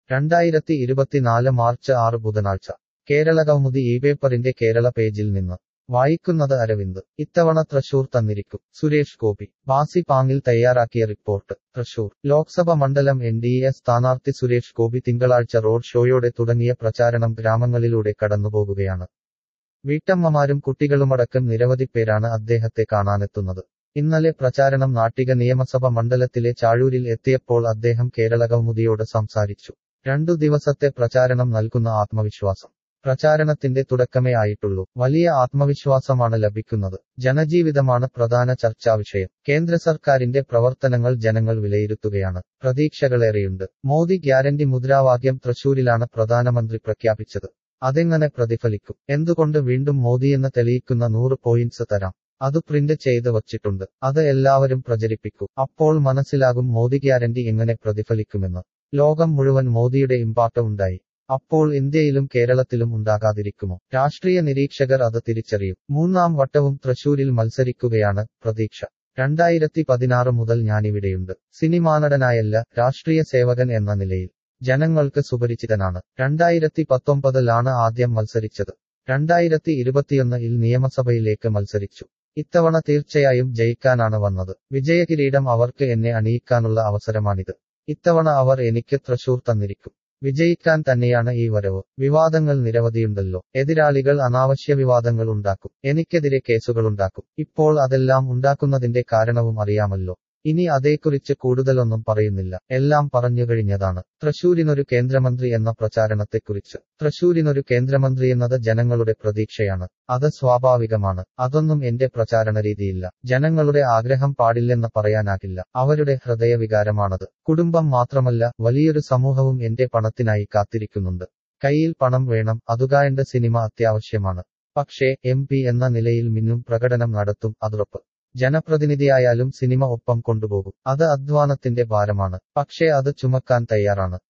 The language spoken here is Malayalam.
രണ്ടായിരത്തി ഇരുപത്തിനാല് മാർച്ച് ആറ് ബുധനാഴ്ച കേരളകൗമുദി ഈ പേപ്പറിന്റെ കേരള പേജിൽ നിന്ന് വായിക്കുന്നത് അരവിന്ദ് ഇത്തവണ തൃശൂർ തന്നിരിക്കും സുരേഷ് ഗോപി ബാസി പാങ്ങിൽ തയ്യാറാക്കിയ റിപ്പോർട്ട് തൃശൂർ ലോക്സഭ മണ്ഡലം എൻ ഡി എ സ്ഥാനാർത്ഥി സുരേഷ് ഗോപി തിങ്കളാഴ്ച റോഡ് ഷോയോടെ തുടങ്ങിയ പ്രചാരണം ഗ്രാമങ്ങളിലൂടെ കടന്നുപോകുകയാണ് വീട്ടമ്മമാരും കുട്ടികളുമടക്കം നിരവധി പേരാണ് അദ്ദേഹത്തെ കാണാനെത്തുന്നത് ഇന്നലെ പ്രചാരണം നാട്ടിക നിയമസഭ മണ്ഡലത്തിലെ ചാഴൂരിൽ എത്തിയപ്പോൾ അദ്ദേഹം കേരളകൗമുദിയോട് സംസാരിച്ചു രണ്ടു ദിവസത്തെ പ്രചാരണം നൽകുന്ന ആത്മവിശ്വാസം പ്രചാരണത്തിന്റെ തുടക്കമേ ആയിട്ടുള്ളൂ വലിയ ആത്മവിശ്വാസമാണ് ലഭിക്കുന്നത് ജനജീവിതമാണ് പ്രധാന ചർച്ചാവിഷയം കേന്ദ്ര സർക്കാരിന്റെ പ്രവർത്തനങ്ങൾ ജനങ്ങൾ വിലയിരുത്തുകയാണ് പ്രതീക്ഷകളേറെയുണ്ട് മോദി ഗ്യാരണ്ടി മുദ്രാവാക്യം തൃശൂരിലാണ് പ്രധാനമന്ത്രി പ്രഖ്യാപിച്ചത് അതെങ്ങനെ പ്രതിഫലിക്കും എന്തുകൊണ്ട് വീണ്ടും മോദിയെന്ന് തെളിയിക്കുന്ന നൂറ് പോയിന്റ്സ് തരാം അത് പ്രിന്റ് ചെയ്ത് വച്ചിട്ടുണ്ട് അത് എല്ലാവരും പ്രചരിപ്പിക്കൂ അപ്പോൾ മനസ്സിലാകും മോദി ഗ്യാരണ്ടി എങ്ങനെ പ്രതിഫലിക്കുമെന്ന് ലോകം മുഴുവൻ മോദിയുടെ ഇമ്പാക്ട് ഉണ്ടായി അപ്പോൾ ഇന്ത്യയിലും കേരളത്തിലും ഉണ്ടാകാതിരിക്കുമോ രാഷ്ട്രീയ നിരീക്ഷകർ അത് തിരിച്ചറിയും മൂന്നാം വട്ടവും തൃശൂരിൽ മത്സരിക്കുകയാണ് പ്രതീക്ഷ രണ്ടായിരത്തി പതിനാറ് മുതൽ ഞാനിവിടെയുണ്ട് സിനിമാനടനായല്ല രാഷ്ട്രീയ സേവകൻ എന്ന നിലയിൽ ജനങ്ങൾക്ക് സുപരിചിതനാണ് രണ്ടായിരത്തി പത്തൊമ്പതിലാണ് ആദ്യം മത്സരിച്ചത് രണ്ടായിരത്തി ഇരുപത്തിയൊന്നിൽ നിയമസഭയിലേക്ക് മത്സരിച്ചു ഇത്തവണ തീർച്ചയായും ജയിക്കാനാണ് വന്നത് വിജയകിരീടം അവർക്ക് എന്നെ അണിയിക്കാനുള്ള അവസരമാണിത് ഇത്തവണ അവർ എനിക്ക് തൃശൂർ തന്നിരിക്കും വിജയിക്കാൻ തന്നെയാണ് ഈ വരവ് വിവാദങ്ങൾ നിരവധിയുണ്ടല്ലോ എതിരാളികൾ അനാവശ്യ വിവാദങ്ങൾ ഉണ്ടാക്കും എനിക്കെതിരെ കേസുകളുണ്ടാക്കും ഇപ്പോൾ അതെല്ലാം ഉണ്ടാക്കുന്നതിന്റെ കാരണവും അറിയാമല്ലോ ഇനി അതേക്കുറിച്ച് കൂടുതലൊന്നും പറയുന്നില്ല എല്ലാം പറഞ്ഞു കഴിഞ്ഞതാണ് തൃശൂരിനൊരു കേന്ദ്രമന്ത്രി എന്ന പ്രചാരണത്തെക്കുറിച്ച് തൃശൂരിനൊരു കേന്ദ്രമന്ത്രി എന്നത് ജനങ്ങളുടെ പ്രതീക്ഷയാണ് അത് സ്വാഭാവികമാണ് അതൊന്നും എന്റെ പ്രചാരണ രീതിയില്ല ജനങ്ങളുടെ ആഗ്രഹം പാടില്ലെന്ന് പറയാനാകില്ല അവരുടെ ഹൃദയവികാരമാണത് കുടുംബം മാത്രമല്ല വലിയൊരു സമൂഹവും എന്റെ പണത്തിനായി കാത്തിരിക്കുന്നുണ്ട് കയ്യിൽ പണം വേണം അതുകായന്റെ സിനിമ അത്യാവശ്യമാണ് പക്ഷേ എം എന്ന നിലയിൽ മിന്നും പ്രകടനം നടത്തും അതുറപ്പ് ജനപ്രതിനിധിയായാലും സിനിമ ഒപ്പം കൊണ്ടുപോകും അത് അധ്വാനത്തിന്റെ ഭാരമാണ് പക്ഷേ അത് ചുമക്കാൻ തയ്യാറാണ്